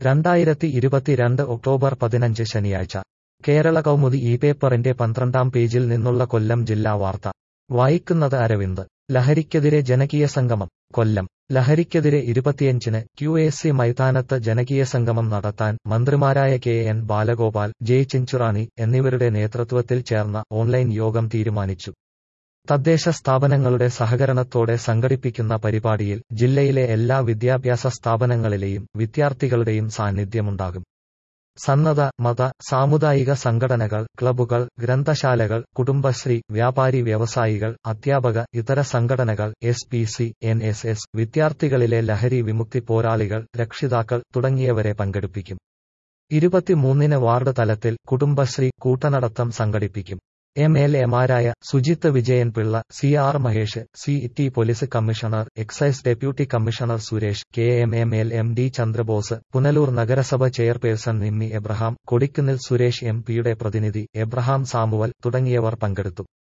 രണ്ടായിരത്തി ഇരുപത്തിരണ്ട് ഒക്ടോബർ പതിനഞ്ച് ശനിയാഴ്ച കേരള കൗമുദി ഈ പേപ്പറിന്റെ പന്ത്രണ്ടാം പേജിൽ നിന്നുള്ള കൊല്ലം ജില്ലാ വാർത്ത വായിക്കുന്നത് അരവിന്ദ് ലഹരിക്കെതിരെ ജനകീയ സംഗമം കൊല്ലം ലഹരിക്കെതിരെ ഇരുപത്തിയഞ്ചിന് ക്യു എസ് സി മൈതാനത്ത് ജനകീയ സംഗമം നടത്താൻ മന്ത്രിമാരായ K N Balagopal J Chinchurani എന്നിവരുടെ നേതൃത്വത്തിൽ ചേർന്ന ഓൺലൈൻ യോഗം തീരുമാനിച്ചു തദ്ദേശ സ്ഥാപനങ്ങളുടെ സഹകരണത്തോടെ സംഘടിപ്പിക്കുന്ന പരിപാടിയിൽ ജില്ലയിലെ എല്ലാ വിദ്യാഭ്യാസ സ്ഥാപനങ്ങളിലെയും വിദ്യാർത്ഥികളുടെയും സാന്നിധ്യമുണ്ടാകും സന്നദ്ധ മത സാമുദായിക സംഘടനകൾ ക്ലബ്ബുകൾ ഗ്രന്ഥശാലകൾ കുടുംബശ്രീ വ്യാപാരി വ്യവസായികൾ അധ്യാപക ഇതര സംഘടനകൾ S P C N S S വിദ്യാർത്ഥികളിലെ ലഹരി വിമുക്തി പോരാളികൾ രക്ഷിതാക്കൾ തുടങ്ങിയവരെ പങ്കെടുപ്പിക്കും ഇരുപത്തിമൂന്നിന് വാർഡ് തലത്തിൽ കുടുംബശ്രീ കൂട്ടനടത്തം സംഘടിപ്പിക്കും എം എൽ എമാരായ Sujith Vijayan Pillai C R Mahesh C T police commissioner excise deputy commissioner Suresh K M M L M D Chandrabose Punalur നഗരസഭ ചെയർപേഴ്സൺ നിമ്മി എബ്രഹാം കൊടിക്കുന്നിൽ സുരേഷ് എം പിയുടെ പ്രതിനിധി എബ്രഹാം സാമുവൽ തുടങ്ങിയവർ പങ്കെടുത്തു